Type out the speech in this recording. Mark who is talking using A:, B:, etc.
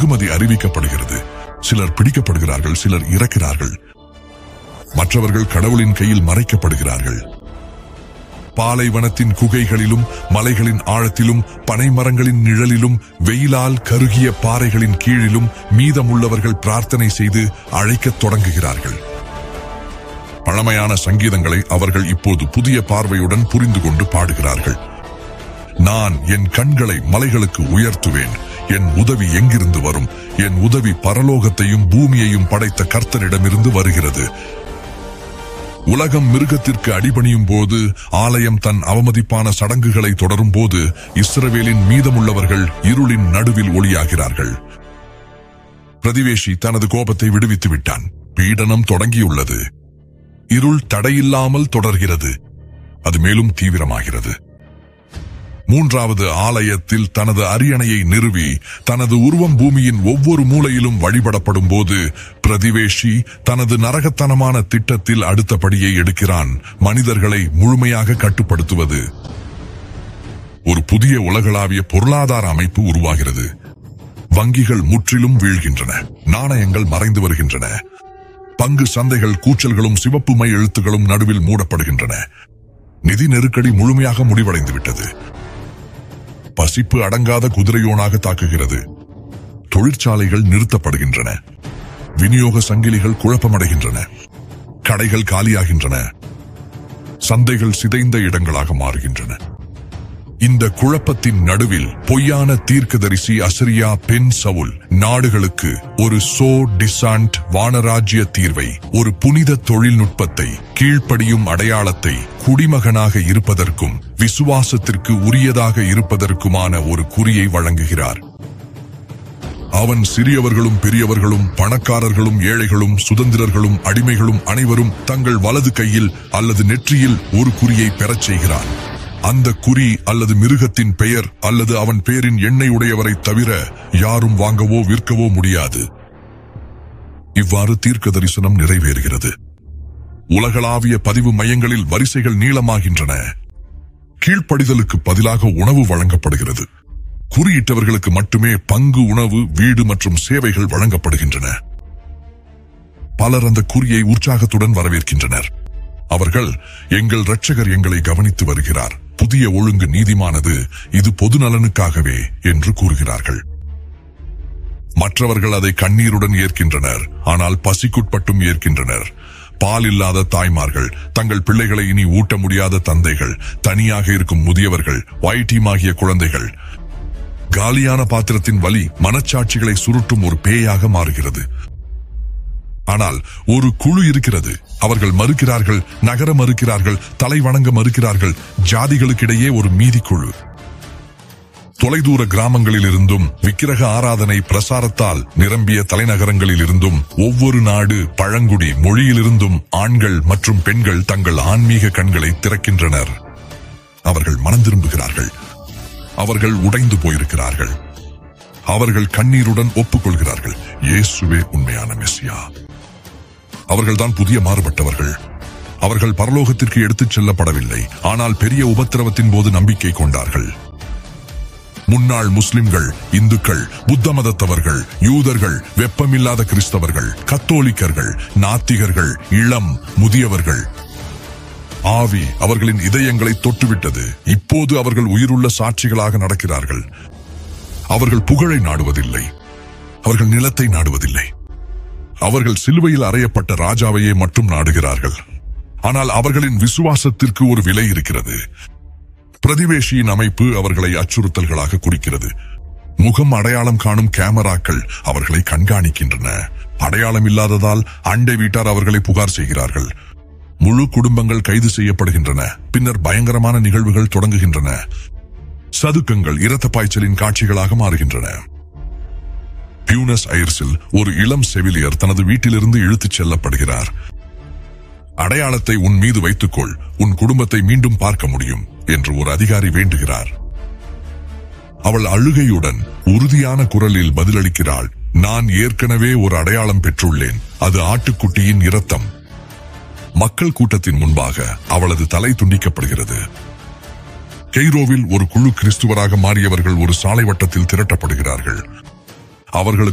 A: வெகுமதி அறிவிக்கப்படுகிறது சிலர் பிடிக்கப்படுகிறார்கள் சிலர் இறக்கிறார்கள் மற்றவர்கள் கடவுளின் கையில் மறைக்கப்படுகிறார்கள் பாலைவனத்தின் குகைகளிலும் மலைகளின் ஆழத்திலும் பனைமரங்களின் நிழலிலும் வெயிலால் கருகிய பாறைகளின் கீழிலும் மீதமுள்ளவர்கள் பிரார்த்தனை செய்து அழைக்கத் தொடங்குகிறார்கள் பழமையான சங்கீதங்களை அவர்கள் இப்போது புதிய பார்வையுடன் புரிந்து கொண்டு பாடுகிறார்கள் நான் என் கண்களை மலைகளுக்கு உயர்த்துவேன் என் உதவி எங்கிருந்து வரும் என் உதவி பரலோகத்தையும் பூமியையும் படைத்த கர்த்தரிடமிருந்து வருகிறது உலகம் மிருகத்திற்கு அடிபணியும் போது ஆலயம் தன் அவமதிப்பான சடங்குகளை தொடரும் போது இஸ்ரவேலின் மீதமுள்ளவர்கள் இருளின் நடுவில் ஒளியாகிறார்கள் பிரதிவேஷி தனது கோபத்தை விடுவித்து விட்டான் பீடனம் தொடங்கியுள்ளது இருள் தடையில்லாமல் தொடர்கிறது அது மேலும் தீவிரமாகிறது மூன்றாவது ஆலயத்தில் தனது அரியணையை நிறுவி தனது உருவம் பூமியின் ஒவ்வொரு மூலையிலும் வழிபடப்படும் போது பிரதிவேஷி தனது நரகத்தனமான திட்டத்தில் அடுத்தபடியை எடுக்கிறான் மனிதர்களை முழுமையாக கட்டுப்படுத்துவது ஒரு புதிய உலகளாவிய பொருளாதார அமைப்பு உருவாகிறது வங்கிகள் முற்றிலும் வீழ்கின்றன நாணயங்கள் மறைந்து வருகின்றன பங்கு சந்தைகள் கூச்சல்களும் சிவப்பு மை எழுத்துகளும் நடுவில் மூடப்படுகின்றன நிதி நெருக்கடி முழுமையாக முடிவடைந்து விட்டது பசிப்பு அடங்காத குதிரையோனாக தாக்குகிறது தொழிற்சாலைகள் நிறுத்தப்படுகின்றன விநியோக சங்கிலிகள் குழப்பமடைகின்றன கடைகள் காலியாகின்றன சந்தைகள் சிதைந்த இடங்களாக மாறுகின்றன இந்த குழப்பத்தின் நடுவில் பொய்யான தீர்க்கதரிசி அசிரியா பெண் சவுல் நாடுகளுக்கு ஒரு சோ டிசாண்ட் வானராஜ்ய தீர்வை ஒரு புனித தொழில்நுட்பத்தை கீழ்ப்படியும் அடையாளத்தை குடிமகனாக இருப்பதற்கும் விசுவாசத்திற்கு உரியதாக இருப்பதற்குமான ஒரு குறியை வழங்குகிறார் அவன் சிறியவர்களும் பெரியவர்களும் பணக்காரர்களும் ஏழைகளும் சுதந்திரர்களும் அடிமைகளும் அனைவரும் தங்கள் வலது கையில் அல்லது நெற்றியில் ஒரு குறியை பெறச் செய்கிறான் அந்த குறி அல்லது மிருகத்தின் பெயர் அல்லது அவன் பெயரின் எண்ணெய் உடையவரை தவிர யாரும் வாங்கவோ விற்கவோ முடியாது இவ்வாறு தீர்க்க தரிசனம் நிறைவேறுகிறது உலகளாவிய பதிவு மையங்களில் வரிசைகள் நீளமாகின்றன கீழ்ப்படிதலுக்கு பதிலாக உணவு வழங்கப்படுகிறது குறியிட்டவர்களுக்கு மட்டுமே பங்கு உணவு வீடு மற்றும் சேவைகள் வழங்கப்படுகின்றன பலர் அந்த குறியை உற்சாகத்துடன் வரவேற்கின்றனர் அவர்கள் எங்கள் இரட்சகர் எங்களை கவனித்து வருகிறார் புதிய ஒழுங்கு நீதிமானது இது பொது நலனுக்காகவே என்று கூறுகிறார்கள் மற்றவர்கள் அதை கண்ணீருடன் ஏற்கின்றனர் ஆனால் பசிக்குட்பட்டும் ஏற்கின்றனர் பால் இல்லாத தாய்மார்கள் தங்கள் பிள்ளைகளை இனி ஊட்ட முடியாத தந்தைகள் தனியாக இருக்கும் முதியவர்கள் வயட்டீமாகிய குழந்தைகள் காலியான பாத்திரத்தின் வலி மனச்சாட்சிகளை சுருட்டும் ஒரு பேயாக மாறுகிறது ஆனால் ஒரு குழு இருக்கிறது அவர்கள் மறுக்கிறார்கள் நகர மறுக்கிறார்கள் தலை வணங்க மறுக்கிறார்கள் ஜாதிகளுக்கிடையே ஒரு மீதி குழு தொலைதூர கிராமங்களில் இருந்தும் விக்கிரக ஆராதனை பிரசாரத்தால் நிரம்பிய தலைநகரங்களில் இருந்தும் ஒவ்வொரு நாடு பழங்குடி மொழியிலிருந்தும் ஆண்கள் மற்றும் பெண்கள் தங்கள் ஆன்மீக கண்களை திறக்கின்றனர் அவர்கள் மனம் திரும்புகிறார்கள் அவர்கள் உடைந்து போயிருக்கிறார்கள் அவர்கள் கண்ணீருடன் ஒப்புக்கொள்கிறார்கள் இயேசுவே உண்மையான மெஸ்ஸியா அவர்கள்தான் புதிய மாறுபட்டவர்கள் அவர்கள் பரலோகத்திற்கு எடுத்துச் செல்லப்படவில்லை ஆனால் பெரிய உபத்திரவத்தின் போது நம்பிக்கை கொண்டார்கள் முன்னாள் முஸ்லிம்கள் இந்துக்கள் புத்த மதத்தவர்கள் யூதர்கள் வெப்பமில்லாத கிறிஸ்தவர்கள் கத்தோலிக்கர்கள் நாத்திகர்கள் இளம் முதியவர்கள் ஆவி அவர்களின் இதயங்களை தொட்டுவிட்டது இப்போது அவர்கள் உயிருள்ள சாட்சிகளாக நடக்கிறார்கள் அவர்கள் புகழை நாடுவதில்லை அவர்கள் நிலத்தை நாடுவதில்லை அவர்கள் சிலுவையில் அறையப்பட்ட ராஜாவையே மட்டும் நாடுகிறார்கள் ஆனால் அவர்களின் விசுவாசத்திற்கு ஒரு விலை இருக்கிறது பிரதிவேஷியின் அமைப்பு அவர்களை அச்சுறுத்தல்களாக குறிக்கிறது முகம் அடையாளம் காணும் கேமராக்கள் அவர்களை கண்காணிக்கின்றன அடையாளம் இல்லாததால் அண்டை வீட்டார் அவர்களை புகார் செய்கிறார்கள் முழு குடும்பங்கள் கைது செய்யப்படுகின்றன பின்னர் பயங்கரமான நிகழ்வுகள் தொடங்குகின்றன சதுக்கங்கள் இரத்த பாய்ச்சலின் காட்சிகளாக மாறுகின்றன பியூனஸ் ஐர்ஸில் ஒரு இளம் செவிலியர் தனது வீட்டிலிருந்து இழுத்துச் செல்லப்படுகிறார் அடையாளத்தை உன் மீது வைத்துக்கொள் உன் குடும்பத்தை மீண்டும் பார்க்க முடியும் என்று ஒரு அதிகாரி வேண்டுகிறார் அவள் அழுகையுடன் உறுதியான குரலில் பதிலளிக்கிறாள் நான் ஏற்கனவே ஒரு அடையாளம் பெற்றுள்ளேன் அது ஆட்டுக்குட்டியின் இரத்தம் மக்கள் கூட்டத்தின் முன்பாக அவளது தலை துண்டிக்கப்படுகிறது கெய்ரோவில் ஒரு குழு கிறிஸ்துவராக மாறியவர்கள் ஒரு சாலை வட்டத்தில் திரட்டப்படுகிறார்கள் அவர்களுக்கு